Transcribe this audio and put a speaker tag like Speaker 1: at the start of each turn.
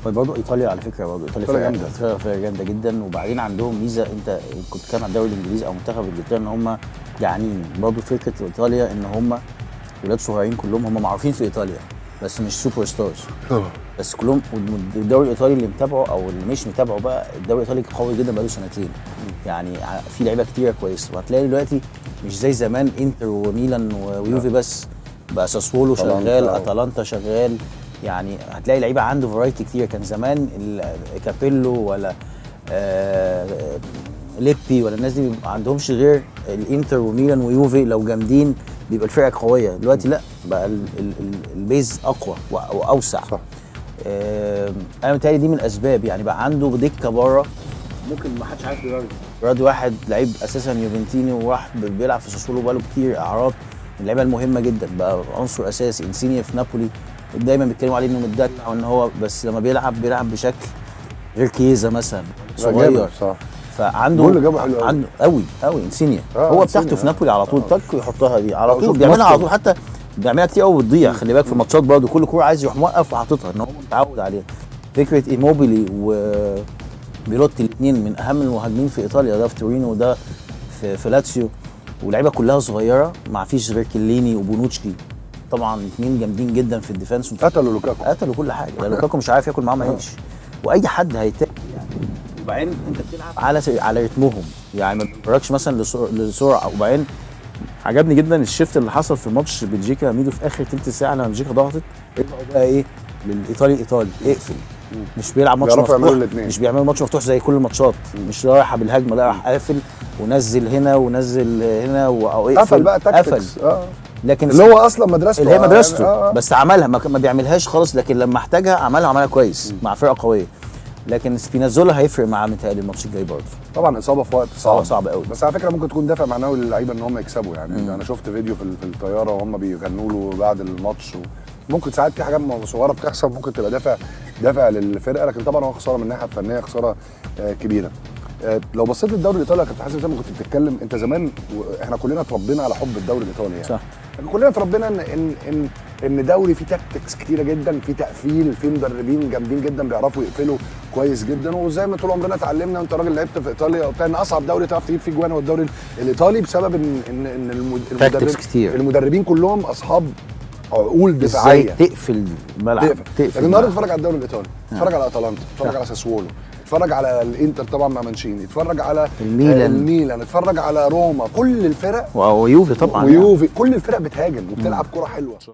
Speaker 1: برضه ايطاليا على فكره برضه ايطاليا
Speaker 2: إيطاليا
Speaker 1: فرقه
Speaker 2: جامدة.
Speaker 1: فرقه فرقه جامده جدا وبعدين عندهم ميزه انت كنت بتتكلم عن الدوري الانجليزي او منتخب انجلترا ان هم جعانين برضه فكره ايطاليا ان هم ولاد صغيرين كلهم هم معروفين في ايطاليا بس مش سوبر ستارز بس كلهم والدوري الايطالي اللي متابعه او اللي مش متابعه بقى الدوري الايطالي قوي جدا بقاله سنتين يعني ع- في لعيبه كتيره كويسه وهتلاقي دلوقتي مش زي زمان انتر وميلان و- ويوفي بس بقى ساسولو
Speaker 2: أتلانتا
Speaker 1: شغال
Speaker 2: و-
Speaker 1: اتلانتا شغال يعني هتلاقي لعيبه عنده فرايتي كتير كان زمان ال- كابيلو ولا آه ليبي ولا الناس دي ما عندهمش غير الانتر وميلان ويوفي لو جامدين بيبقى الفرقه قويه دلوقتي لا بقى ال ال ال البيز اقوى وأ- واوسع
Speaker 2: صح.
Speaker 1: آه انا متهيألي دي من الاسباب يعني بقى عنده دكه بره ممكن ما حدش عارف بيراضي بيراضي واحد لعيب اساسا يوفنتيني وراح ب- بيلعب في ساسولو بقاله كتير اعراض من اللعيبه المهمه جدا بقى عنصر اساسي انسينيا في نابولي دايما بيتكلموا عليه انه متدلع وان هو بس لما بيلعب بيلعب بشكل غير كيزا مثلا
Speaker 2: لا، جامد
Speaker 1: صغير
Speaker 2: صح
Speaker 1: فعنده
Speaker 2: الجول اللي جابه حلو أوي.
Speaker 1: عنده قوي قوي انسينيا
Speaker 2: آه،
Speaker 1: هو
Speaker 2: إنسينيا،
Speaker 1: بتاعته في
Speaker 2: آه.
Speaker 1: نابولي على طول
Speaker 2: آه.
Speaker 1: تك يحطها دي على
Speaker 2: آه،
Speaker 1: طول
Speaker 2: شوف
Speaker 1: بيعملها على
Speaker 2: ماتش.
Speaker 1: طول حتى بيعملها كتير قوي بتضيع خلي بالك في ماتشات برضه كل كوره عايز يروح موقف وحاططها ان هو متعود عليها فكره ايموبيلي وبيلوتي الاثنين من اهم المهاجمين في ايطاليا ده في تورينو وده في, في لاتسيو واللعيبه كلها صغيره ما فيش غير كيليني وبونوتشكي طبعا اثنين جامدين جدا في الديفنس
Speaker 2: قتلوا لوكاكو
Speaker 1: قتلوا كل حاجه ده لوكاكو مش عارف ياكل معاهم عيش واي حد هيتاكل يعني وبعدين انت بتلعب على على رتمهم يعني ما بتتفرجش مثلا لسر- لسرعه وبعدين عجبني جدا الشيفت اللي حصل في ماتش بلجيكا ميدو في اخر تلت ساعه لما بلجيكا ضغطت رجعوا بقى ايه للايطالي الايطالي اقفل مش بيلعب ماتش
Speaker 2: بيعرفوا
Speaker 1: مفتوح
Speaker 2: يعملوا الاتنين.
Speaker 1: مش بيعملوا ماتش مفتوح زي كل الماتشات مش رايحه بالهجمه لا راح قافل ونزل هنا ونزل هنا و- او اقفل
Speaker 2: قفل بقى
Speaker 1: قفل
Speaker 2: تاكتكس اه
Speaker 1: لكن
Speaker 2: اللي هو اصلا مدرسته
Speaker 1: اللي هي
Speaker 2: آه،
Speaker 1: مدرسته
Speaker 2: آه، آه.
Speaker 1: بس عملها ما, ما بيعملهاش خالص لكن لما احتاجها عملها عملها كويس مع فرقه قويه لكن سبينازولا هيفرق معاه متهيألي الماتش الجاي برضه
Speaker 2: طبعا اصابه في وقت
Speaker 1: صعب
Speaker 2: صعب
Speaker 1: صعب قوي
Speaker 2: بس على فكره ممكن تكون دافع معنوي للعيبه ان هم يكسبوا يعني انا شفت فيديو في, ال- في الطياره وهم بيغنوا له بعد الماتش و... ممكن ساعات في حاجات م- صغيره بتحصل ممكن تبقى دافع دافع للفرقه لكن طبعا هو خساره من الناحيه الفنيه خساره آه كبيره آه لو بصيت للدوري الايطالي يا كابتن حازم زي ما كنت بتتكلم انت زمان و- احنا كلنا اتربينا على حب الدوري الايطالي يعني
Speaker 1: صح.
Speaker 2: احنا كلنا اتربينا ان ان ان ان دوري فيه تاكتكس كتيره جدا فيه تقفيل فيه مدربين جامدين جدا بيعرفوا يقفلوا كويس جدا وزي ما طول عمرنا اتعلمنا وانت راجل لعبت في ايطاليا وبتاع ان اصعب دوري تعرف تجيب فيه جوان هو الدوري الايطالي بسبب ان ان ان المد- المدرب
Speaker 1: كتير.
Speaker 2: المدربين كلهم اصحاب عقول
Speaker 1: ازاي
Speaker 2: دفاعيه
Speaker 1: تقفل الملعب
Speaker 2: تقفل
Speaker 1: تقفل
Speaker 2: لكن النهارده
Speaker 1: الملعب.
Speaker 2: اتفرج على الدوري الايطالي اتفرج على اتلانتا اتفرج
Speaker 1: صح.
Speaker 2: على ساسوولو اتفرج على الانتر طبعا مع مانشيني اتفرج على
Speaker 1: الميلان.
Speaker 2: آه، الميلان اتفرج على روما كل الفرق
Speaker 1: ويوفي طبعا يعني.
Speaker 2: ويوفي كل الفرق بتهاجم وبتلعب كره حلوه